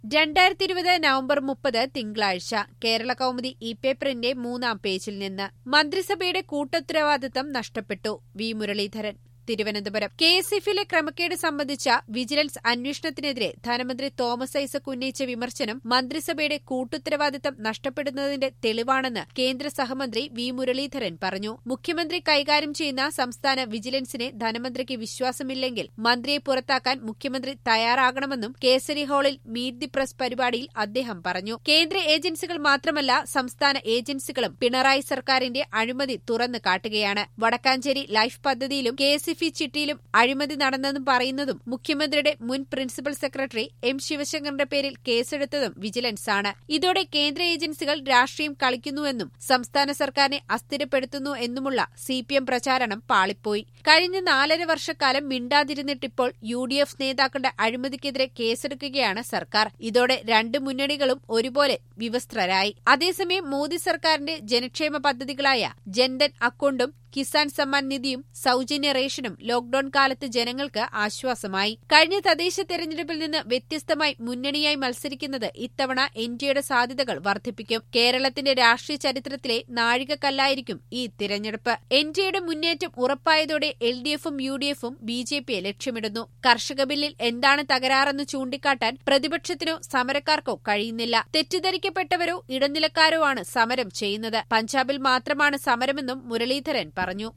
രണ്ടായിരത്തി ഇരുപത് നവംബർ മുപ്പത് തിങ്കളാഴ്ച കേരള കൗമുദി ഇ പേപ്പറിന്റെ മൂന്നാം പേജിൽ നിന്ന് മന്ത്രിസഭയുടെ കൂട്ടുത്തരവാദിത്തം നഷ്ടപ്പെട്ടു V Muraleedharan Thiruvananthapuram K S എഫിലെ ക്രമക്കേട് സംബന്ധിച്ച വിജിലൻസ് അന്വേഷണത്തിനെതിരെ ധനമന്ത്രി തോമസ് ഐസക് ഉന്നയിച്ച വിമർശനം മന്ത്രിസഭയുടെ കൂട്ടുത്തരവാദിത്തം നഷ്ടപ്പെടുന്നതിന്റെ തെളിവാണെന്ന് കേന്ദ്ര സഹമന്ത്രി വി മുരളീധരൻ പറഞ്ഞു മുഖ്യമന്ത്രി കൈകാര്യം ചെയ്യുന്ന സംസ്ഥാന വിജിലൻസിനെ ധനമന്ത്രിക്ക് വിശ്വാസമില്ലെങ്കിൽ മന്ത്രിയെ പുറത്താക്കാൻ മുഖ്യമന്ത്രി തയ്യാറാകണമെന്നും കേസരി ഹാളിൽ മീറ്റ് ദി പ്രസ് പരിപാടിയിൽ അദ്ദേഹം പറഞ്ഞു കേന്ദ്ര ഏജൻസികൾ മാത്രമല്ല സംസ്ഥാന ഏജൻസികളും പിണറായി സർക്കാരിന്റെ അഴിമതി തുറന്നു കാട്ടുകയാണ് വടക്കാഞ്ചേരി ലൈഫ് പദ്ധതിയിലും കെ എസ് എഫ് ഇ ചിട്ടിയിലും അഴിമതി നടന്നെന്നും പറയുന്നതും മുഖ്യമന്ത്രിയുടെ മുൻ പ്രിൻസിപ്പൽ സെക്രട്ടറി എം ശിവശങ്കറിന്റെ പേരിൽ കേസെടുത്തതും വിജിലൻസ് ആണ് ഇതോടെ കേന്ദ്ര ഏജൻസികൾ രാഷ്ട്രീയം കളിക്കുന്നുവെന്നും സംസ്ഥാന സർക്കാരിനെ അസ്ഥിരപ്പെടുത്തുന്നു എന്നുമുള്ള സി പി എം പ്രചാരണം പാളിപ്പോയി കഴിഞ്ഞ നാലര വർഷക്കാലം മിണ്ടാതിരുന്നിട്ടിപ്പോൾ യു ഡി എഫ് നേതാക്കളുടെ അഴിമതിക്കെതിരെ കേസെടുക്കുകയാണ് സർക്കാർ ഇതോടെ രണ്ട് മുന്നണികളും ഒരുപോലെ വിവസ്ത്രരായി അതേസമയം മോദി സർക്കാരിന്റെ ജനക്ഷേമ പദ്ധതികളായ ജൻധൻ അക്കൌണ്ടും കിസാൻ സമ്മാൻ നിധിയും സൌജന്യ റേഷനും ലോക്ഡൌൺ കാലത്ത് ജനങ്ങൾക്ക് ആശ്വാസമായി കഴിഞ്ഞ തദ്ദേശ തെരഞ്ഞെടുപ്പിൽ നിന്ന് വ്യത്യസ്തമായി മുന്നണിയായി മത്സരിക്കുന്നത് ഇത്തവണ എൻ ഡിയുടെ സാധ്യതകൾ വർദ്ധിപ്പിക്കും കേരളത്തിന്റെ രാഷ്ട്രീയ ചരിത്രത്തിലെ നാഴികക്കല്ലായിരിക്കും ഈ തിരഞ്ഞെടുപ്പ് എൻ ഡിയുടെ മുന്നേറ്റം ഉറപ്പായതോടെ എൽ ഡി എഫും യു ഡി എഫും ബി ജെ പിയെ ലക്ഷ്യമിടുന്നു കർഷക ബില്ലിൽ എന്താണ് തകരാറെന്ന് ചൂണ്ടിക്കാട്ടാൻ പ്രതിപക്ഷത്തിനോ സമരക്കാർക്കോ കഴിയുന്നില്ല തെറ്റിദ്ധരിക്കപ്പെട്ടവരോ ഇടനിലക്കാരോ ആണ് സമരം ചെയ്യുന്നത് പഞ്ചാബിൽ മാത്രമാണ് സമരമെന്നും മുരളീധരൻ പറഞ്ഞു